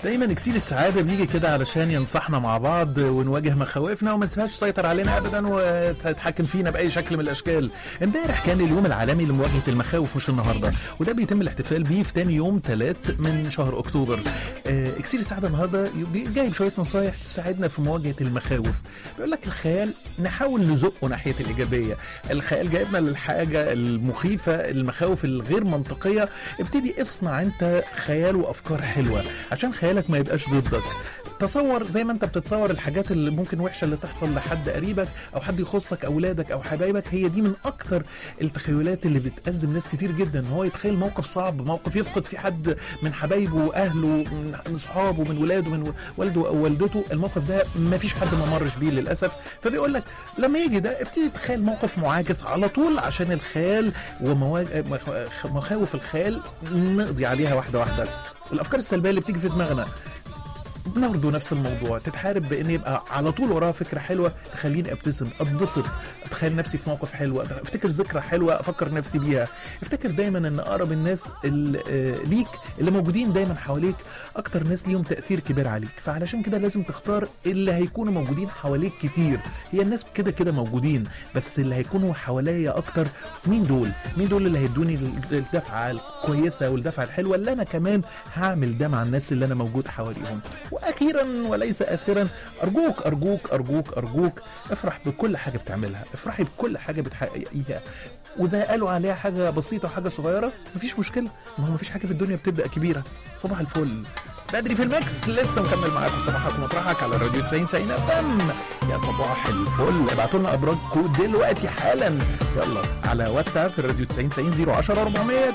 دايما اكسير السعاده بيجي كده علشان ينصحنا مع بعض ونواجه مخاوفنا وما نسيبهاش تسيطر علينا ابدا وتتحكم فينا باي شكل من الاشكال. امبارح كان اليوم العالمي لمواجهه المخاوف مش النهارده وده بيتم الاحتفال بيه في تاني يوم ثلاث من شهر اكتوبر. آه، اكسير السعاده النهارده بي- جايب شويه نصايح تساعدنا في مواجهه المخاوف. بيقول لك الخيال نحاول نزقه ناحيه الايجابيه. الخيال جايبنا للحاجه المخيفه المخاوف الغير منطقيه ابتدي اصنع انت خيال وافكار حلوه عشان خيالك ما يبقاش ضدك تصور زي ما انت بتتصور الحاجات اللي ممكن وحشه اللي تحصل لحد قريبك او حد يخصك اولادك او حبايبك هي دي من اكتر التخيلات اللي بتأزم ناس كتير جدا ان هو يتخيل موقف صعب موقف يفقد فيه حد من حبايبه واهله من من صحابه من ولاده من والده او والدته الموقف ده ما فيش حد ما مرش بيه للاسف فبيقول لك لما يجي ده ابتدي تخيل موقف معاكس على طول عشان الخيال ومخاوف الخيال نقضي عليها واحده واحده الافكار السلبيه اللي بتيجي في دماغنا برضه نفس الموضوع تتحارب بان يبقى على طول وراها فكره حلوه تخليني ابتسم اتبسط اتخيل نفسي في موقف حلو افتكر ذكرى حلوه افكر نفسي بيها افتكر دايما ان اقرب الناس ال- آه، ليك اللي موجودين دايما حواليك اكتر ناس ليهم تاثير كبير عليك فعلشان كده لازم تختار اللي هيكونوا موجودين حواليك كتير هي الناس كده كده موجودين بس اللي هيكونوا حواليا اكتر مين دول مين دول اللي هيدوني الدفعه الكويسه والدفعه الحلوه اللي انا كمان هعمل ده مع الناس اللي انا موجود حواليهم واخيرا وليس اخرا ارجوك ارجوك ارجوك ارجوك افرح بكل حاجه بتعملها افرحي بكل حاجه بتحققيها وزي قالوا عليها حاجه بسيطه وحاجه صغيره مفيش مشكله ما هو مفيش حاجه في الدنيا بتبدا كبيره صباح الفل بدري في الميكس لسه مكمل معاكم صباحك ومطرحك على الراديو 90 90 اف ام يا صباح الفل ابعتوا لنا ابراجكم دلوقتي حالا يلا على واتساب الراديو 90 90 010 400